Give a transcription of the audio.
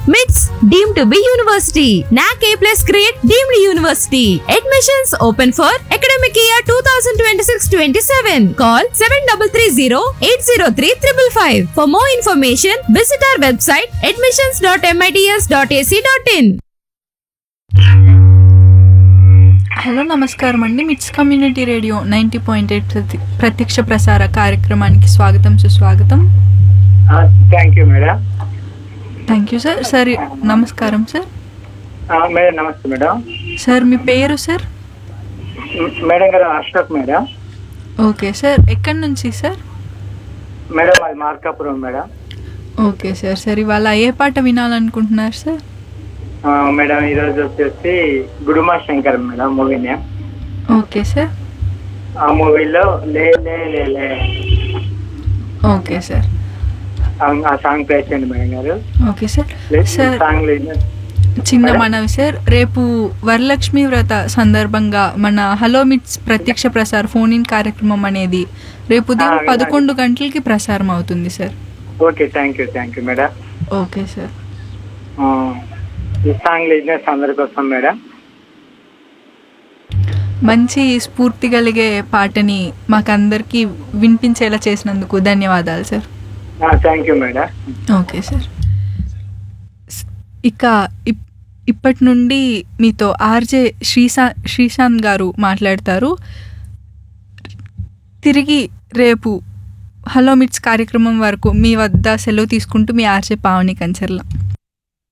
MITS deemed to be university. NAC A plus grade deemed university. Admissions open for academic year 2026-27. Call 7330-803-555. For more information, visit our website admissions.mits.ac.in. Hello నమస్కారం అండి MITS community radio ninety point eight ప్రతి ప్రత్యక్ష ప్రసార కార్యక్రమానికి స్వాగతం సుస్వాగతం thank you madam thank you sir sir నమస్కారం sir ఆ, మేడం నమస్తే మేడం సార్ మీ పేరు సార్ మ్, మేడం గారు అశోక్ మేడం ఓకే సార్ ఎక్కడి నుంచి సార్ మేడం అది Markapuram madam okay sir sir ఇవాళ ఏ పాట వినాలనుకుంటున్నారు సార్ ఆ, మేడం ఈరోజు వచ్చేసి Gudumba Shankar madam movie name okay sir ఆ మూవీలో లే లే లే లే ఓకే సార్ ఆ- ఆ సాంగ్ ప్లే చేయండి మేడం గారు ఓకే సార్ లే- సార్ సాంగ్ లేదు చిన్న మనవి సార్ రేపు వరలక్ష్మి వ్రత సందర్భంగా మన హలో మిట్స్ ప్రత్యక్ష ప్రసార ఫోన్ ఇన్ కార్యక్రమం అనేది రేపు ఉదయం ఆ, విన్నాను. పదకొండు గంటలకి ప్రసారం అవుతుంది sir okay thank you thank you madam okay sir ఆ, ఈ సాంగ్ లిజినెస్ అందరి కోసం మేడం మంచి స్ఫూర్తి కలిగే పాటని మాకందరికీ వినిపించేలా చేసినందుకు ధన్యవాదాలు sir thank you madam okay sir స్- ఇక ఇప్- ఇప్పటి నుండి మీతో ఆర్జే శ్రీశా శ్రీశాంత్ గారు మాట్లాడతారు తిరిగి రేపు హలో మిట్స్ కార్యక్రమం వరకు మీ వద్ద సెలవు తీసుకుంటూ మీ ఆర్జే పావని కంచర్ల